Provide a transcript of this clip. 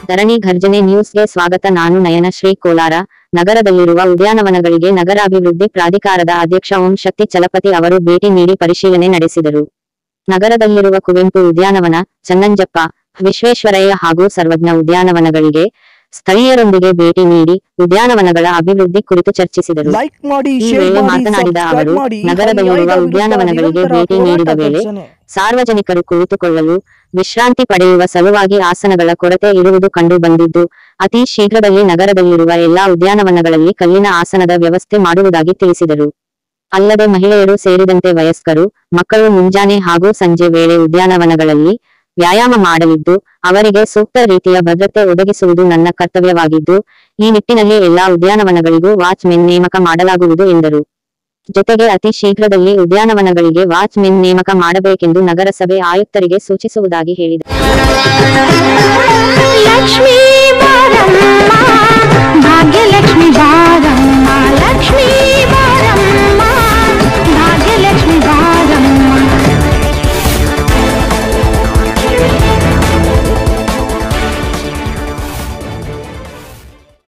ಧರಣಿ ಘರ್ಜನೆ ನ್ಯೂಸ್ಗೆ ಸ್ವಾಗತ ನಾನು ನಯನ ಶ್ರೀ ಕೋಲಾರ ನಗರದಲ್ಲಿರುವ ಉದ್ಯಾನವನಗಳಿಗೆ ನಗರಾಭಿವೃದ್ಧಿ ಪ್ರಾಧಿಕಾರದ ಅಧ್ಯಕ್ಷ ಓಂ ಶಕ್ತಿ ಚಲಪತಿ ಅವರು ಭೇಟಿ ನೀಡಿ ಪರಿಶೀಲನೆ ನಡೆಸಿದರು ನಗರದಲ್ಲಿರುವ ಕುವೆಂಪು ಉದ್ಯಾನವನ ಚನ್ನಂಜಪ್ಪ ವಿಶ್ವೇಶ್ವರಯ್ಯ ಹಾಗೂ ಸರ್ವಜ್ಞ ಉದ್ಯಾನವನಗಳಿಗೆ ಸ್ಥಳೀಯರೊಂದಿಗೆ ಭೇಟಿ ನೀಡಿ ಉದ್ಯಾನವನಗಳ ಅಭಿವೃದ್ಧಿ ಕುರಿತು ಚರ್ಚಿಸಿದರು ಲೈಕ್ ಮಾಡಿ ಈ ಶೇರ್ ವೇಳೆ ಮಾಡಿ ಮಾತನಾಡಿದ ಸಬ್ಸ್ಕ್ರೈಬ್ ಅವರು ಮಾಡಿ ನಗರದಲ್ಲಿರುವ ಅನ್ಯಾಯದ ಉದ್ಯಾನವನಗಳಿಗೆ ವಿರುದ್ಧ ಭೇಟಿ ನಿರಂತರ ನೀಡಿದ ಹೋರಾಟ ವೇಳೆ ಘರ್ಷಣೆ. ಸಾರ್ವಜನಿಕರು ಕುಳಿತುಕೊಳ್ಳಲು ವಿಶ್ರಾಂತಿ ಪಡೆಯುವ ಸಲುವಾಗಿ ಆಸನಗಳ ಕೊರತೆ ಇರುವುದು ಕಂಡು ಬಂದಿದ್ದು ಅತಿ ಶೀಘ್ರದಲ್ಲಿ ನಗರದಲ್ಲಿರುವ ಎಲ್ಲಾ ಉದ್ಯಾನವನಗಳಲ್ಲಿ ಕಲ್ಲಿನ ಆಸನದ ವ್ಯವಸ್ಥೆ ಮಾಡುವುದಾಗಿ ತಿಳಿಸಿದರು ಅಲ್ಲದೆ ಮಹಿಳೆಯರು ಸೇರಿದಂತೆ ವಯಸ್ಕರು ಮಕ್ಕಳು ಮುಂಜಾನೆ ಹಾಗೂ ಸಂಜೆ ವೇಳೆ ಉದ್ಯಾನವನಗಳಲ್ಲಿ ವ್ಯಾಯಾಮ ಮಾಡಲಿದ್ದು ಅವರಿಗೆ ಸೂಕ್ತ ರೀತಿಯ ಭದ್ರತೆ ಒದಗಿಸುವುದು ನನ್ನ ಕರ್ತವ್ಯವಾಗಿದ್ದು ಈ ನಿಟ್ಟಿನಲ್ಲಿ ಎಲ್ಲಾ ಉದ್ಯಾನವನಗಳಿಗೂ ವಾಚ್ಮೆನ್ ನೇಮಕ ಮಾಡಲಾಗುವುದು ಎಂದರು ಜೊತೆಗೆ ಅತಿ ಶೀಘ್ರದಲ್ಲಿ ಉದ್ಯಾನವನಗಳಿಗೆ ವಾಚ್ಮೆನ್ ನೇಮಕ ಮಾಡಬೇಕೆಂದು ನಗರಸಭೆ ಆಯುಕ್ತರಿಗೆ ಸೂಚಿಸುವುದಾಗಿ ಹೇಳಿದರು